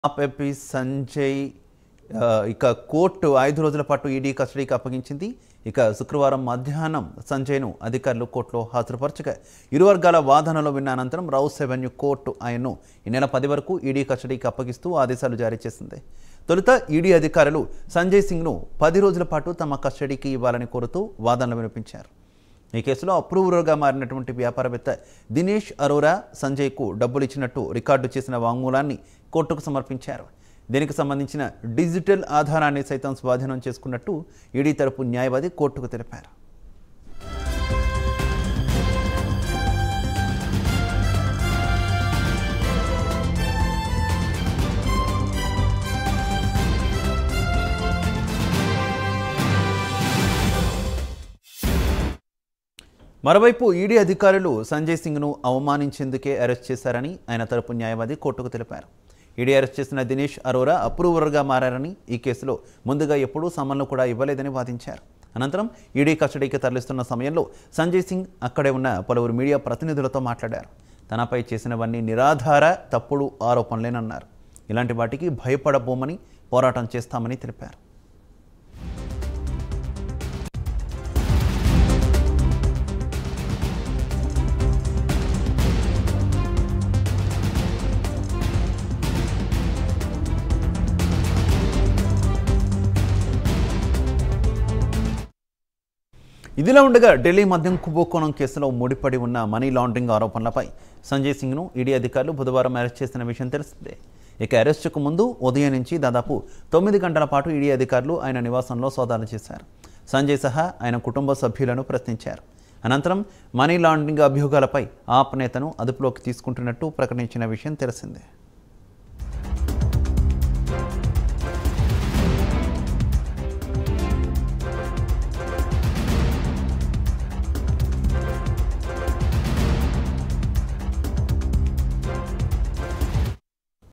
ఆప్ MP Sanjay ఆ, ఇక court ఐదు రోజుల పాటు ఈడీ కస్టడీకి అప్పగించింది ఇక శుక్రవారం మధ్యాహ్నం సంజయ్ను అధికారులు కోర్టులో హాజరుపరచగా ఇరు వర్గాల వాదనలు విన్న అనంతరం రౌస్ రెవెన్యూ కోర్టు ఆయన్ను ఈ నెల పది వరకు ఈడీ కస్టడీకి అప్పగిస్తూ ఆదేశాలు జారీ చేసింది తొలుత ఈడీ అధికారులు సంజయ్ సింగ్ను పది రోజుల పాటు తమ కస్టడీకి ఇవ్వాలని కోరుతూ వాదనలు వినిపించారు ఈ కేసులో అప్రూవర్గా మారినటువంటి వ్యాపారవేత్త దినేష్ అరోరా సంజయ్కు డబ్బులు ఇచ్చినట్టు రికార్డు చేసిన వాంగ్మూలాన్ని కోర్టుకు సమర్పించారు దీనికి సంబంధించిన డిజిటల్ ఆధారాన్ని సైతం స్వాధీనం చేసుకున్నట్టు ఈడీ తరపు న్యాయవాది కోర్టుకు తెలిపారు మరోవైపు ఈడీ అధికారులు సంజయ్ సింగ్ను అవమానించేందుకే అరెస్ట్ చేశారని ఆయన తరపు న్యాయవాది కోర్టుకు తెలిపారు ఈడీ అరెస్ట్ చేసిన దినేష్ అరోరా అప్రూవర్గా మారారని ఈ కేసులో ముందుగా ఎప్పుడూ సమన్లు కూడా ఇవ్వలేదని వాదించారు అనంతరం ఈడీ కస్టడీకి తరలిస్తున్న సమయంలో సంజయ్ సింగ్ అక్కడే ఉన్న పలువురు మీడియా ప్రతినిధులతో మాట్లాడారు తనపై చేసినవన్నీ నిరాధార తప్పుడు ఆరోపణలేనన్నారు ఇలాంటి వాటికి భయపడబోమని పోరాటం చేస్తామని తెలిపారు ఇదిలా ఉండగా ఢిల్లీ మద్యం కుంభకోణం కేసులో ముడిపడి ఉన్న మనీ లాండరింగ్ ఆరోపణలపై సంజయ్ సింగ్ను ఈడీ అధికారులు బుధవారం అరెస్ట్ చేసిన విషయం తెలిసిందే ఇక అరెస్టుకు ముందు ఉదయం నుంచి దాదాపు తొమ్మిది గంటల పాటు ఈడీ అధికారులు ఆయన నివాసంలో సోదాలు చేశారు సంజయ్ సహా ఆయన కుటుంబ సభ్యులను ప్రశ్నించారు అనంతరం మనీ లాండరింగ్ అభ్యోగాలపై ఆప్ నేతను అదుపులోకి తీసుకుంటున్నట్టు ప్రకటించిన విషయం తెలిసిందే